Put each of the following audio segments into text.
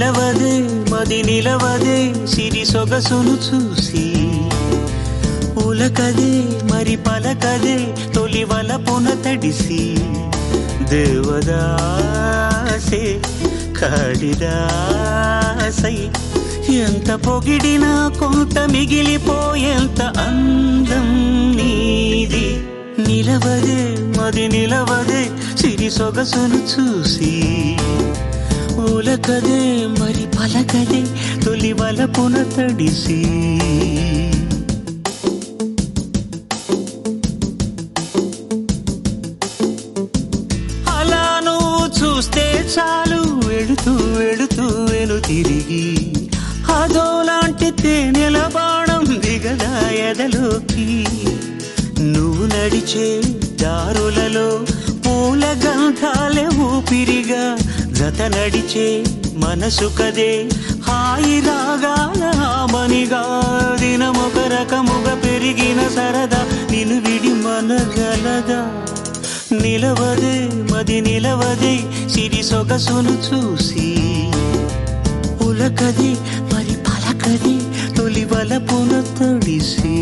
నిలవదే మది నిలవదే సిరి సొగసును చూసి ఉలకదే మరి పలకదే తొలి వలపున తడిసి దేవదాసే కాళిదాసై ఎంత పొగిడినా కొంత మిగిలిపోయేంత అందం నీది నిలవదే మది నిలవదే సిరి సొగసును చూసి ఉలకదే మరి పలకదే తొలి వలపున తడిసి అలా నువ్వు చూస్తే చాలు వెళుతూ వెళుతూ వెను తిరిగి అదోలాంటి తేనెల బాణం దిగదా ఎదలోకి నువ్వు నడిచే దారులలో పూల గంధాలే ఊపిరిగా జత నడిచే మనసు కదే హాయి రాగాల ఆమనిగా దినమొక రకముగా పెరిగిన సరదా నిన్ను విడి మనగలదా నిలవదే మది నిలవదే సిరి సొగసును చూసి ఉలకది మరి పలకది తొలి వలపున తడిసి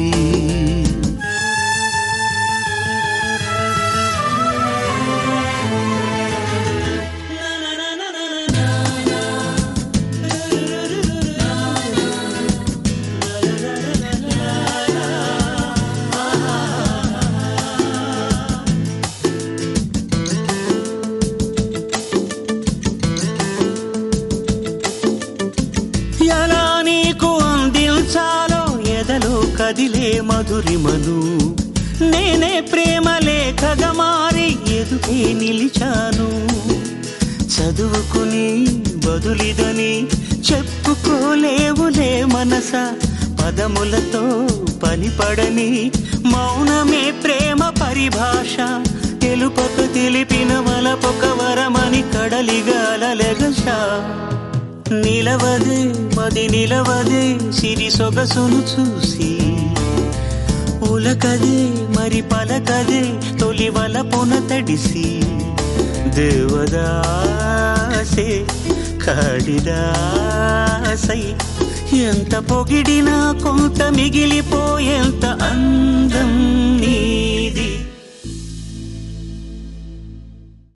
ఎలా నీకు అందించాలో ఎదలో కదిలే మధురిమను నేనే ప్రేమ లేఖగా మారి ఎదుగే నిలిచాను చదువుకుని బదులిదని చెప్పుకోలేవులే మనస పదములతో పనిపడని మౌనమే ప్రేమ పరిభాష తెలుపక తెలిపిన వలపొక వరమని కడలిగాలెగసా నిలవదే మది నిలవదే సిరి సొగసును చూసి ఉలకదే మరి పలకదే తొలి వలపున తడిసి దేవదాసే కాళిదాసై ఎంత పొగిడినా కొంత మిగిలిపోయేంత అందం నీ